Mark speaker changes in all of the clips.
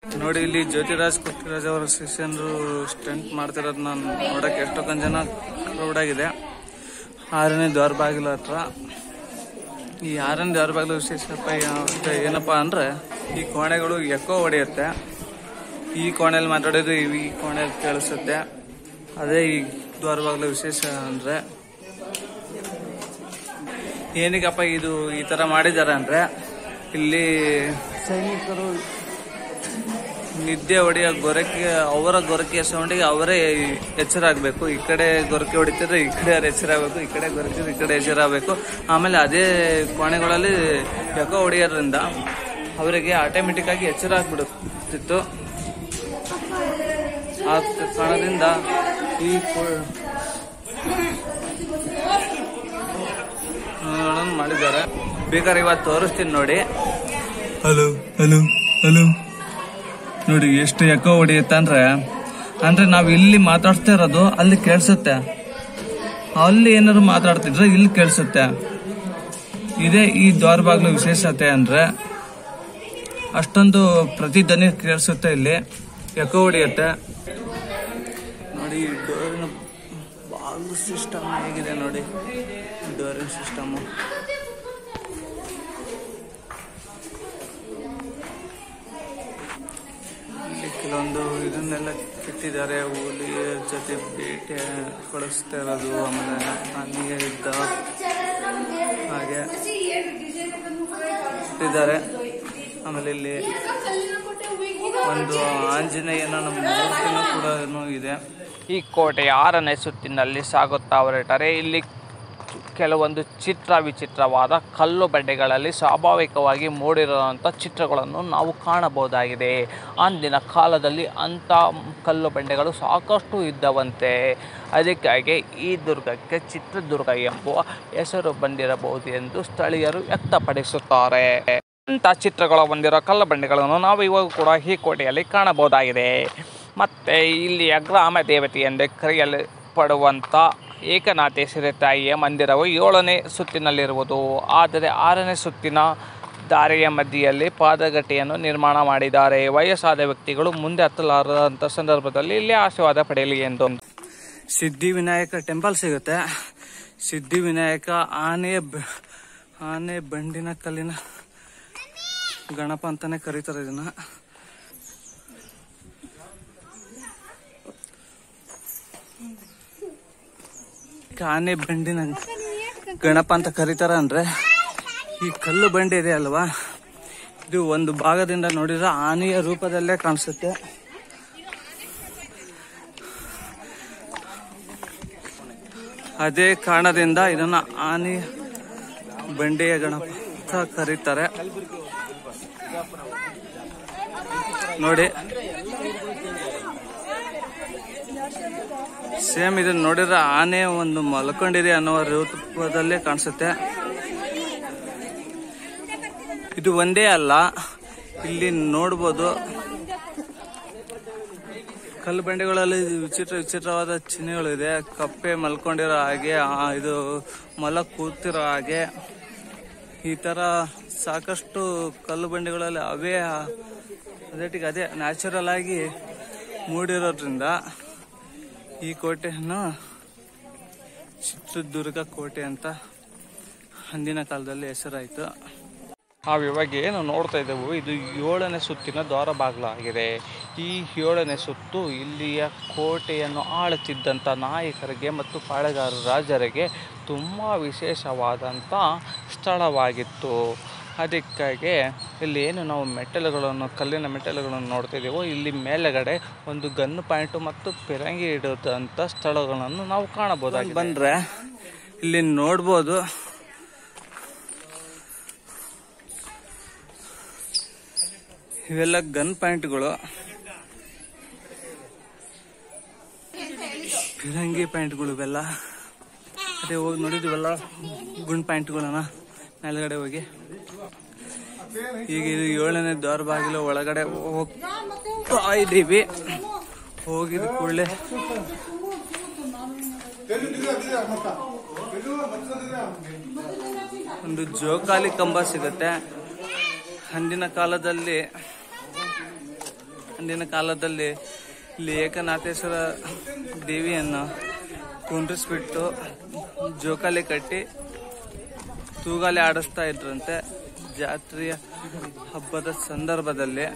Speaker 1: ನೋಡಿ ಇಲ್ಲಿ ಜ್ಯೋತಿರಾಜ್ ಕೊಟ್ಟಿರಾಜ್ ಅವರ ಶಿಷ್ಯನರು ಸ್ಟಂಟ್ ಮಾಡ್ತಿರೋದು ನಾನು ನೋಡಕ್ಕೆ ಎಷ್ಟೊಂದು ಜನ ಕ್ರೌಡ್ ಆಗಿದೆ ಆರನೇ ದ್ವಾರ ಬಾಗಿಲು ಹತ್ರ ಈ ಆರನೇ ದ್ವಾರ ಬಾಗಿಲು ವಿಶೇಷಪ್ಪ ಯಾ- ಏನಪ್ಪ ಅಂದ್ರೆ ಈ ಕೋಣೆಗಳು ಎಕ್ಕೋ ಹೊಡೆಯುತ್ತೆ ಈ ಕೋಣೆಯಲ್ಲಿ ಮಾತಾಡೋದು ಈ ಕೋಣೆಯಲ್ಲಿ ಕೇಳಿಸುತ್ತೆ ಅದೇ ಈ ದ್ವಾರ ಬಾಗಿಲು ವಿಶೇಷ ಅಂದ್ರೆ ಏನಕ್ಕಪ್ಪ ಇದು ಈ ತರ ಮಾಡಿದ್ದಾರೆ ಅಂದ್ರೆ ಇಲ್ಲಿ ಸೈನಿಕರು ನಿದ್ದೆ ಹೊಡೆಯೋ ಗೊರಕೆ ಅವರ ಗೊರಕೆಯ ಸೌಂಡಿಗೆ ಅವರೇ ಎಚ್ಚರ ಆಗ್ಬೇಕು ಈ ಕಡೆ ಗೊರಕೆ ಹೊಡಿತಿದ್ರೆ ಈ ಕಡೆ ಅವ್ರು ಎಚ್ಚರ ಆಗ್ಬೇಕು ಈ ಕಡೆ ಗೊರಕೆ ಈ ಕಡೆ ಎಚ್ಚರ ಆಗ್ಬೇಕು ಆಮೇಲೆ ಅದೇ ಕೋಣೆಗಳಲ್ಲಿ ಎಕೋ ಹೊಡೆಯೋದ್ರಿಂದ ಅವರಿಗೆ ಆಟೋಮೆಟಿಕ್ ಆಗಿ ಎಚ್ಚರ ಆಗ್ಬಿಡುತ್ತಿತ್ತು ಆ ಕಾರಣದಿಂದ ಈ ಕೋ- ಗಳನ್ನು ಮಾಡಿದ್ದಾರೆ ಬೇಕಾದ್ರೆ ಇವತ್ತು ತೋರಿಸ್ತೀನಿ ನೋಡಿ ಹಲೋ ಹಲೋ ಹಲೋ ನೋಡಿ ಎಷ್ಟು ಎಕೋ ಹೊಡಿಯುತ್ತೆ ಅಂದ್ರೆ ಅಂದ್ರೆ ನಾವ್ ಇಲ್ಲಿ ಮಾತಾಡ್ತಾ ಇರೋದು ಅಲ್ಲಿ ಕೇಳಿಸುತ್ತೆ ಅಲ್ಲಿ ಏನಾದ್ರು ಮಾತಾಡ್ತಿದ್ರೆ ಇಲ್ಲಿ ಕೇಳಿಸುತ್ತೆ ಇದೇ ಈ ದ್ವಾರ ಬಾಗ್ಲು ವಿಶೇಷತೆ ಅಂದ್ರೆ ಅಷ್ಟೊಂದು ಪ್ರತಿಧ್ವನಿ ಕೇಳಿಸುತ್ತೆ ಇಲ್ಲಿ ಎಕೋ ಹೊಡಿಯುತ್ತೆ ನೋಡಿ ಈ ಡೋರಿನ ಬಾಗ್ಲು ಸಿಸ್ಟಮ್ ಹೇಗಿದೆ ನೋಡಿ ಡೋರಿನ ಸಿಸ್ಟಮ್ ಇಲ್ಲಿ ಕೆಲವೊಂದು ಇದನ್ನೆಲ್ಲ ಕೆತ್ತಿದ್ದಾರೆ ಹುಲಿ ಜೊತೆ ಬೇಟೆ ಕಳಿಸ್ತಾ ಇರೋದು ಆಮೇಲೆ ಆನೆಯ ಯುದ್ಧ ಹಾಗೆ ಇಟ್ಟಿದ್ದಾರೆ ಆಮೇಲೆ ಇಲ್ಲಿ ಒಂದು ಆಂಜನೇಯನ ನಮ್ಮ ಮೂರ್ತಿನೂ ಕೂಡ ಇದೆ
Speaker 2: ಈ ಕೋಟೆಯ ಆರನೇ ಸುತ್ತಿನಲ್ಲಿ ಸಾಗುತ್ತಾ ಹೊರಟರೆ ಇಲ್ಲಿ ಕೆಲವೊಂದು ಚಿತ್ರ ವಿಚಿತ್ರವಾದ ಕಲ್ಲು ಬಂಡೆಗಳಲ್ಲಿ ಸ್ವಾಭಾವಿಕವಾಗಿ ಮೂಡಿರುವಂಥ ಚಿತ್ರಗಳನ್ನು ನಾವು ಕಾಣಬಹುದಾಗಿದೆ ಅಂದಿನ ಕಾಲದಲ್ಲಿ ಅಂಥ ಕಲ್ಲು ಬಂಡೆಗಳು ಸಾಕಷ್ಟು ಇದ್ದವಂತೆ ಅದಕ್ಕಾಗಿ ಈ ದುರ್ಗಕ್ಕೆ ಚಿತ್ರದುರ್ಗ ಎಂಬುವ ಹೆಸರು ಬಂದಿರಬಹುದು ಎಂದು ಸ್ಥಳೀಯರು ವ್ಯಕ್ತಪಡಿಸುತ್ತಾರೆ ಅಂಥ ಚಿತ್ರಗಳು ಬಂದಿರೋ ಕಲ್ಲು ಬಂಡೆಗಳನ್ನು ನಾವು ಇವಾಗ ಕೂಡ ಈ ಕೋಟೆಯಲ್ಲಿ ಕಾಣಬಹುದಾಗಿದೆ ಮತ್ತು ಇಲ್ಲಿಯ ಗ್ರಾಮ ದೇವತೆ ಎಂದೇ ಕರೆಯಲ್ಪಡುವಂಥ ಏಕನಾಥೇಶ್ವರಿ ತಾಯಿಯ ಮಂದಿರವು ಏಳನೇ ಸುತ್ತಿನಲ್ಲಿರುವುದು ಆದರೆ ಆರನೇ ಸುತ್ತಿನ ದಾರಿಯ ಮಧ್ಯೆಯಲ್ಲಿ ಪಾದಗಟ್ಟೆಯನ್ನು ನಿರ್ಮಾಣ ಮಾಡಿದ್ದಾರೆ ವಯಸ್ಸಾದ ವ್ಯಕ್ತಿಗಳು ಮುಂದೆ ಹತ್ತಲಾರದಂಥ ಸಂದರ್ಭದಲ್ಲಿ ಇಲ್ಲಿ ಆಶೀರ್ವಾದ ಪಡೆಯಲಿ ಎಂದು
Speaker 1: ಸಿದ್ಧಿ ವಿನಾಯಕ ಟೆಂಪಲ್ ಸಿಗುತ್ತೆ ಸಿದ್ಧಿ ವಿನಾಯಕ ಆನೆ ಬ- ಆನೆ ಬಂಡಿನ ಕಲ್ಲಿನ ಗಣಪ ಅಂತಾನೆ ಕರೀತಾರೆ ಇದನ್ನ ಆನೆ ಬಂಡಿನ ಗಣಪ ಅಂತ ಕರೀತಾರ ಅಂದ್ರೆ ಈ ಕಲ್ಲು ಬಂಡಿ ಇದೆ ಅಲ್ವಾ ಇದು ಒಂದು ಭಾಗದಿಂದ ನೋಡಿದ್ರೆ ಆನೆಯ ರೂಪದಲ್ಲೇ ಕಾಣಿಸುತ್ತೆ ಅದೇ ಕಾರಣದಿಂದ ಇದನ್ನ ಆನೆ ಬಂಡೆಯ ಗಣಪ ಅಂತ ಕರೀತಾರೆ ನೋಡಿ ಸೇಮ್ ಇದನ್ನ ನೋಡಿದ್ರೆ ಆನೆ ಒಂದು ಮಲ್ಕೊಂಡಿದೆ ಅನ್ನೋ ರೂಪದಲ್ಲೇ ಕಾಣಿಸುತ್ತೆ ಇದು ಒಂದೇ ಅಲ್ಲ ಇಲ್ಲಿ ನೋಡ್ಬೋದು ಕಲ್ಲು ಬಂಡೆಗಳಲ್ಲಿ ವಿಚಿತ್ರ ವಿಚಿತ್ರವಾದ ಚಿಹ್ನೆಗಳಿದೆ ಕಪ್ಪೆ ಮಲ್ಕೊಂಡಿರೋ ಹಾಗೆ ಆ, ಇದು ಮೊಲ ಕೂತಿರೋ ಹಾಗೆ ಈ ತರ ಸಾಕಷ್ಟು ಕಲ್ಲು ಬಂಡೆಗಳಲ್ಲಿ ಅವೇ ಅದಟ್ಟಿಗೆ ಅದೇ ನ್ಯಾಚುರಲ್ ಆಗಿ ಮೂಡಿರೋದ್ರಿಂದ ಈ ಕೋಟೆಯನ್ನು ಚಿತ್ರದುರ್ಗ ಕೋಟೆ ಅಂತ ಅಂದಿನ ಕಾಲದಲ್ಲಿ ಹೆಸರಾಯಿತು
Speaker 2: ನಾವು ಇವಾಗ ಏನು ನೋಡ್ತಾ ಇದ್ದೇವೆ ಇದು ಏಳನೇ ಸುತ್ತಿನ ದ್ವಾರ ಬಾಗಿಲಾಗಿದೆ ಈ ಏಳನೇ ಸುತ್ತು ಇಲ್ಲಿಯ ಕೋಟೆಯನ್ನು ಆಳುತ್ತಿದ್ದಂಥ ನಾಯಕರಿಗೆ ಮತ್ತು ಪಾಳೆಗಾರ ರಾಜರಿಗೆ ತುಂಬ ವಿಶೇಷವಾದಂಥ ಸ್ಥಳವಾಗಿತ್ತು ಅದಕ್ಕಾಗಿ ಇಲ್ಲಿ ಏನು ನಾವು ಮೆಟ್ಟಲುಗಳನ್ನು ಕಲ್ಲಿನ ಮೆಟ್ಟಲುಗಳನ್ನು ನೋಡ್ತಾ ಇದ್ದೀವೋ ಇಲ್ಲಿ ಮೇಲೆಗಡೆ ಒಂದು ಗನ್ ಪಾಯಿಂಟು ಮತ್ತು ಪಿರಂಗಿ ಇಡೋದಂಥ ಸ್ಥಳಗಳನ್ನು ನಾವು ಕಾಣಬಹುದಾಗಿದೆ
Speaker 1: ಬಂದ್ರೆ ಇಲ್ಲಿ ನೋಡ್ಬೋದು ಇವೆಲ್ಲ ಗನ್ ಪಾಯಿಂಟ್ಗಳು ಫಿರಂಗಿ ಪಾಯಿಂಟ್ಗಳು ಇವೆಲ್ಲ ಅದೇ ಹೋಗಿ ನೋಡಿದ್ವಲ್ಲ ಗುಂಡ್ ಪಾಯಿಂಟ್ಗಳನ್ನ ಮೇಲ್ಗಡೆ ಹೋಗಿ ಈಗ ಇದು ಏಳನೇ ದ್ವಾರ ಬಾಗಿಲು ಒಳಗಡೆ ಹೋಗ್ತಾ ಇದ್ದೀವಿ ಹೋಗಿದ ಕೂಡಲೇ ಒಂದು ಜೋಕಾಲಿ ಕಂಬ ಸಿಗುತ್ತೆ ಅಂದಿನ ಕಾಲದಲ್ಲಿ ಅಂದಿನ ಕಾಲದಲ್ಲಿ ಇಲ್ಲಿ ಏಕನಾಥೇಶ್ವರ ದೇವಿಯನ್ನು ಕುಂಡ್ರಿಸ್ಬಿಟ್ಟು ಜೋಕಾಲಿ ಕಟ್ಟಿ ತೂಗಾಲಿ ಆಡಿಸ್ತಾ ಇದ್ರಂತೆ ಜಾತ್ರೆಯ ಹಬ್ಬದ ಸಂದರ್ಭದಲ್ಲಿ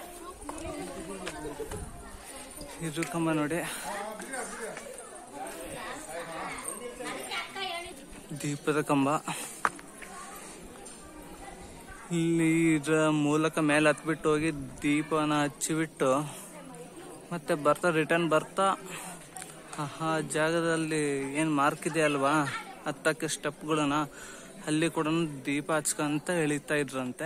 Speaker 1: ಇದು ಕಂಬ ನೋಡಿ ದೀಪದ ಕಂಬ ಇಲ್ಲಿ ಇದ್ರ ಮೂಲಕ ಮೇಲೆ ಹತ್ಬಿಟ್ಟು ಹೋಗಿ ದೀಪನ ಹಚ್ಚಿಬಿಟ್ಟು ಮತ್ತೆ ಬರ್ತಾ ರಿಟರ್ನ್ ಬರ್ತಾ ಆ ಜಾಗದಲ್ಲಿ ಏನ್ ಮಾರ್ಕ್ ಇದೆ ಅಲ್ವಾ ಹತ್ತಕ್ಕೆ ಸ್ಟೆಪ್ಗಳನ್ನ ಅಲ್ಲಿ ಕೂಡ ದೀಪ ಹಚ್ಕೊಂತ ಎಳಿತಾ ಇದ್ರಂತೆ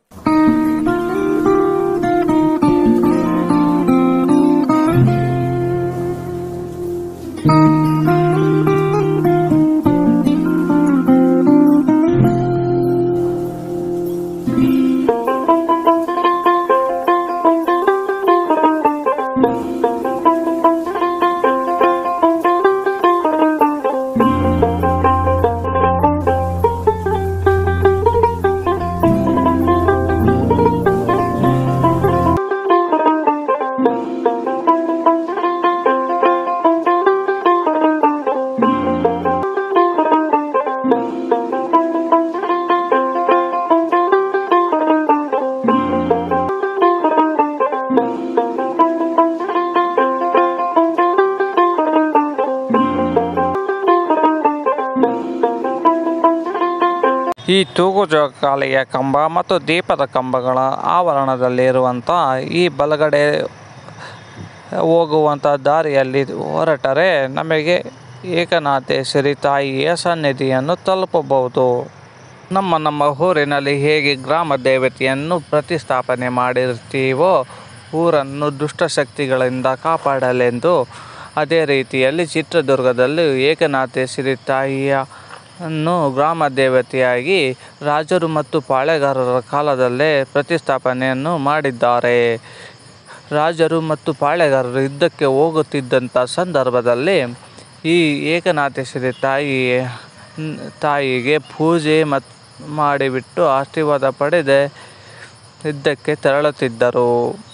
Speaker 2: ಈ ತೂಗು ಜೋಕಾಲಿಯ ಕಂಬ ಮತ್ತು ದೀಪದ ಕಂಬಗಳ ಆವರಣದಲ್ಲಿರುವಂಥ ಈ ಬಲಗಡೆ ಹೋಗುವಂಥ ದಾರಿಯಲ್ಲಿ ಹೊರಟರೆ ನಮಗೆ ಏಕನಾಥೇಶ್ವರಿ ತಾಯಿಯ ಸನ್ನಿಧಿಯನ್ನು ತಲುಪಬಹುದು ನಮ್ಮ ನಮ್ಮ ಊರಿನಲ್ಲಿ ಹೇಗೆ ಗ್ರಾಮ ದೇವತೆಯನ್ನು ಪ್ರತಿಷ್ಠಾಪನೆ ಮಾಡಿರ್ತೀವೋ ಊರನ್ನು ದುಷ್ಟಶಕ್ತಿಗಳಿಂದ ಕಾಪಾಡಲೆಂದು ಅದೇ ರೀತಿಯಲ್ಲಿ ಚಿತ್ರದುರ್ಗದಲ್ಲಿ ಏಕನಾಥೇಶ್ವರಿ ತಾಯಿಯ ಅನ್ನು ಗ್ರಾಮ ದೇವತೆಯಾಗಿ ರಾಜರು ಮತ್ತು ಪಾಳೆಗಾರರ ಕಾಲದಲ್ಲೇ ಪ್ರತಿಷ್ಠಾಪನೆಯನ್ನು ಮಾಡಿದ್ದಾರೆ ರಾಜರು ಮತ್ತು ಪಾಳೆಗಾರರು ಯುದ್ಧಕ್ಕೆ ಹೋಗುತ್ತಿದ್ದಂಥ ಸಂದರ್ಭದಲ್ಲಿ ಈ ಏಕನಾಥೇಶ್ವರಿ ತಾಯಿ ತಾಯಿಗೆ ಪೂಜೆ ಮತ್ ಮಾಡಿಬಿಟ್ಟು ಆಶೀರ್ವಾದ ಪಡೆದೆ ಯುದ್ಧಕ್ಕೆ ತೆರಳುತ್ತಿದ್ದರು